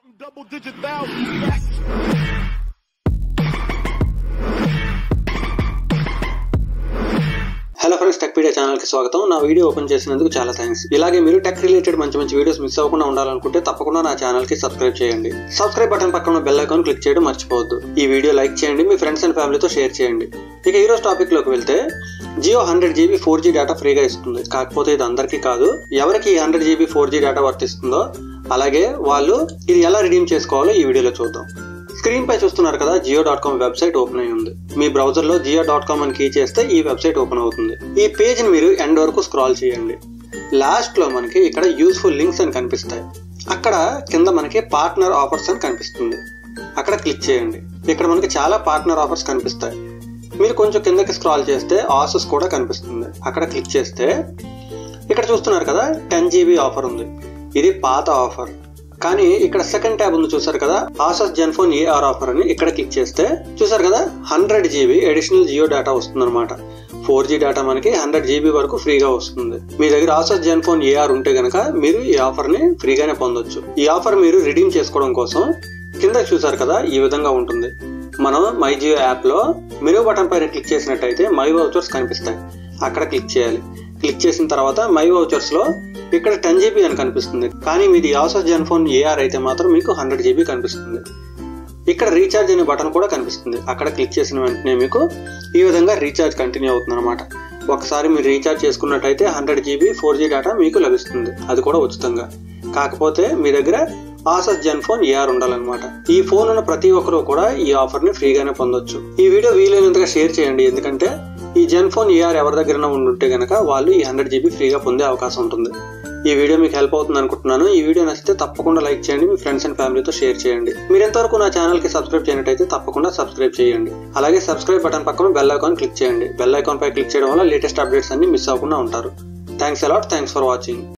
Double digit thousand stacks. Hello friends Techpedia ఛానల్కి స్వాగతం నా వీడియో ఓపెన్ చేసినందుకు చాలా థ్యాంక్స్ ఇలాగే మీరు టెక్ రిలేటెడ్ మంచి మంచి వీడియోస్ మిస్ అవ్వకుండా ఉండాలనుకుంటే తప్పకుండా నా ఛానల్కి సబ్స్క్రైబ్ చేయండి సబ్స్క్రైబ్ బటన్ పక్కన ఉన్న బెల్ ఐకాన్ క్లిక్ చేయడం మర్చిపోవద్దు ఈ వీడియో లైక్ చేయండి మీ ఫ్రెండ్స్ అండ్ ఫ్యామిలీతో షేర్ చేయండి ఇక ఈ రోజు టాపిక్ లోకి వెళ్తే Jio hundred GB four G data ఫ్రీగా ఇస్తుంది కాకపోతే ఇది అందరికీ కాదు ఎవరికి hundred GB four G data వర్తిస్తుందో అలాగే వాళ్ళు ఇది ఎలా రిడీమ్ చేసుకోవాలో ఈ వీడియోలో చూద్దాం స్క్రీన్ పై చూస్తున్నారు కదా Jio dot com website open అయి ఉంది మీ బ్రౌజర్ లో జియో డాట్ కామ్ అని కీ చేస్తే ఈ వెబ్సైట్ ఓపెన్ అవుతుంది ఈ పేజ్ ని మీరు ఎండ్ వరకు స్క్రాల్ చేయండి లాస్ట్ లో మనకి ఇక్కడ యూస్ఫుల్ లింక్స్ అని కనిపిస్తాయి అక్కడ కింద మనకి పార్ట్నర్ ఆఫర్స్ అని కనిపిస్తుంది అక్కడ క్లిక్ చేయండి ఇక్కడ మనకి చాలా పార్ట్నర్ ఆఫర్స్ కనిపిస్తాయి మీరు కొంచెం కిందకి స్క్రాల్ చేస్తే ఆసస్ కూడా కనిపిస్తుంది అక్కడ క్లిక్ చేస్తే ఇక్కడ చూస్తున్నారు కదా టెన్ జీబీ ఆఫర్ ఉంది ఇది పాత ఆఫర్ కానీ ఇక్కడ సెకండ్ ట్యాబ్ ఉంది చూసారు కదా ఆసస్ జెన్ఫోన్ ఏఆర్ ఆఫర్ అని ఇక్కడ క్లిక్ చేస్తే చూసారు కదా hundred GB additional Jio data వస్తుంది అనమాట ఫోర్ జీ డేటా మనకి హండ్రెడ్ జీబీ వరకు ఫ్రీగా వస్తుంది మీ దగ్గర ఆసస్ జెన్ఫోన్ ఏఆర్ ఉంటే గనక మీరు ఈ ఆఫర్ ని ఫ్రీగానే పొందొచ్చు ఈ ఆఫర్ మీరు రిడీమ్ చేసుకోవడం కోసం కింద చూసారు కదా ఈ విధంగా ఉంటుంది మనం మై జియో యాప్ లో మెనూ బటన్ పైన క్లిక్ చేసినట్టయితే మై వౌచర్స్ కనిపిస్తాయి అక్కడ క్లిక్ చేయాలి క్లిక్ చేసిన తర్వాత మై వౌచర్స్ లో ఇక్కడ టెన్ జీబీ అని కనిపిస్తుంది కానీ మీది యాసస్ జెన్ ఫోన్ ఏఆర్ అయితే మాత్రం మీకు హండ్రెడ్ జీబీ కనిపిస్తుంది ఇక్కడ రీఛార్జ్ అనే బటన్ కూడా కనిపిస్తుంది అక్కడ క్లిక్ చేసిన వెంటనే మీకు ఈ విధంగా రీఛార్జ్ కంటిన్యూ అవుతుంది అనమాట ఒకసారి మీరు రీఛార్జ్ చేసుకున్నట్టయితే hundred GB four G data మీకు లభిస్తుంది అది కూడా ఉచితంగా కాకపోతే మీ దగ్గర ఆసస్ జెన్ ఫోన్ ఏఆర్ ఉండాలన్నమాట ఈ ఫోన్ ఉన్న ప్రతి ఒక్కరూ కూడా ఈ ఆఫర్ ని ఫ్రీగానే పొందొచ్చు ఈ వీడియో వీలైనంతగా షేర్ చేయండి ఎందుకంటే ఈ జెన్ ఫోన్ ఏఆర్ ఎవరి దగ్గర ఉండుంటే గనక వాళ్ళు ఈ హండ్రెడ్ జీబీ ఫ్రీగా పొందే అవకాశం ఉంటుంది ఈ వీడియో మీకు హెల్ప్ అవుతుంది అనుకుంటున్నాను ఈ వీడియో నచ్చితే తప్పకుండా లైక్ చేయండి మీ ఫ్రెండ్స్ అండ్ ఫ్యామిలీతో షేర్ చేయండి మీరు ఎంతవరకు నా ఛానల్ కి సబ్స్క్రైబ్ చేయనట్టయితే తప్పకుండా సబ్స్క్రైబ్ చేయండి అలాగే సబ్స్క్రైబ్ బటన్ పక్కన బెల్ ఐకాన్ క్లిక్ చేయండి బెల్ ఐకాన్ పై క్లిక్ చేయడం వల్ల లేటెస్ట్ అప్డేట్స్ అన్ని మిస్ అవ్వకుండా ఉంటారు thanks a lot thanks for watching